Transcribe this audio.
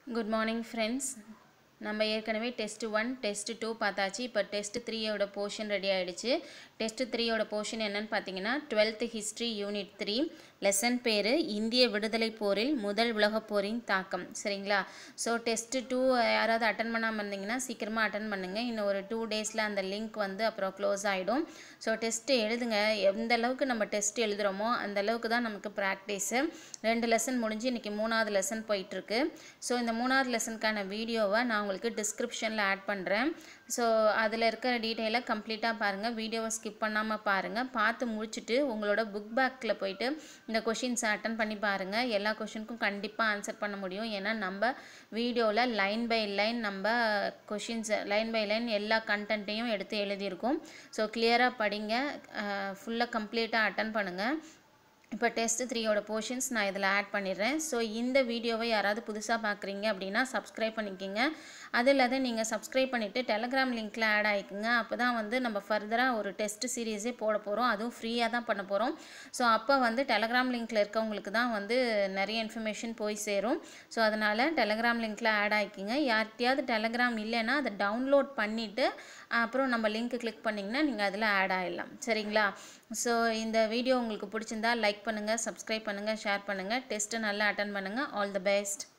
good morning friends நம்ம ஏற்கனவே test one test two பார்த்தாச்சு இப்போ டெஸ்ட் த்ரீயோட போர்ஷன் ரெடி ஆகிடுச்சு டெஸ்ட் த்ரீயோட போர்ஷன் என்னன்னு பார்த்தீங்கன்னா twelfth history unit three lesson பேர் இந்திய விடுதலை போரில் முதல் உலகப் போரின் தாக்கம் சரிங்களா ஸோ டெஸ்ட் டூ யாராவது அட்டன் பண்ணாமல் இருந்தீங்கன்னா சீக்கிரமாக அட்டன் பண்ணுங்கள் இன்னும் ஒரு டூ டேஸில் அந்த லிங்க் வந்து அப்புறம் க்ளோஸ் ஆகிடும் ஸோ டெஸ்ட்டு எழுதுங்க எந்த அளவுக்கு நம்ம டெஸ்ட் எழுதுகிறோமோ அந்த அளவுக்கு தான் நமக்கு ப்ராக்டிஸு ரெண்டு லெசன் முடிஞ்சு இன்றைக்கி மூணாவது லெசன் போயிட்டுருக்கு ஸோ இந்த மூணாவது லெசனுக்கான வீடியோவை நான் உங்களுக்கு டிஸ்கிரிப்ஷனில் ஆட் பண்ணுறேன் ஸோ அதில் இருக்கிற டீட்டெயிலை கம்ப்ளீட்டாக பாருங்கள் வீடியோவை ஸ்கிப் பண்ணாமல் பாருங்கள் பார்த்து முடிச்சுட்டு உங்களோட புக் பேக்கில் போயிட்டு இந்த கொஷின்ஸை அட்டன் பண்ணி பாருங்கள் எல்லா கொஷினுக்கும் கண்டிப்பாக ஆன்சர் பண்ண முடியும் ஏன்னா நம்ம வீடியோவில் லைன் பை லைன் நம்ம கொஷின்ஸை லைன் பை லைன் எல்லா கண்டென்ட்டையும் எடுத்து எழுதியிருக்கோம் ஸோ கிளியராக படிங்க ஃபுல்லாக கம்ப்ளீட்டாக அட்டன் பண்ணுங்கள் இப்போ டெஸ்ட் த்ரீயோட போர்ஷன்ஸ் நான் இதில் ஆட் பண்ணிடுறேன் ஸோ இந்த வீடியோவை யாராவது புதுசாக பார்க்குறீங்க அப்படின்னா சப்ஸ்கிரைப் பண்ணிக்கோங்க அது இல்லாத நீங்கள் சப்ஸ்கிரைப் பண்ணிவிட்டு டெலகிராம் லிங்க்கில் ஆட் ஆகிக்குங்க அப்போ தான் வந்து நம்ம ஃபர்தராக ஒரு டெஸ்ட் சீரீஸே போட போகிறோம் அதுவும் ஃப்ரீயாக தான் பண்ண போகிறோம் ஸோ அப்போ வந்து டெலகிராம் லிங்க்கில் இருக்கவங்களுக்கு தான் வந்து நிறைய இன்ஃபர்மேஷன் போய் சேரும் ஸோ அதனால் டெலகிராம் லிங்க்கில் ஆட் ஆகிக்குங்க யார்கிட்டயாவது டெலகிராம் இல்லைன்னா அதை டவுன்லோட் பண்ணிவிட்டு அப்புறம் நம்ம லிங்க் கிளிக் பண்ணிங்கன்னா நீங்கள் அதில் ஆட் ஆகிடலாம் சரிங்களா ஸோ இந்த வீடியோ உங்களுக்கு பிடிச்சிருந்தா லைக் பண்ணுங்கள் சப்ஸ்கிரைப் பண்ணுங்கள் ஷேர் பண்ணுங்கள் டெஸ்ட்டு நல்லா அட்டன் பண்ணுங்கள் ஆல் தி பெஸ்ட்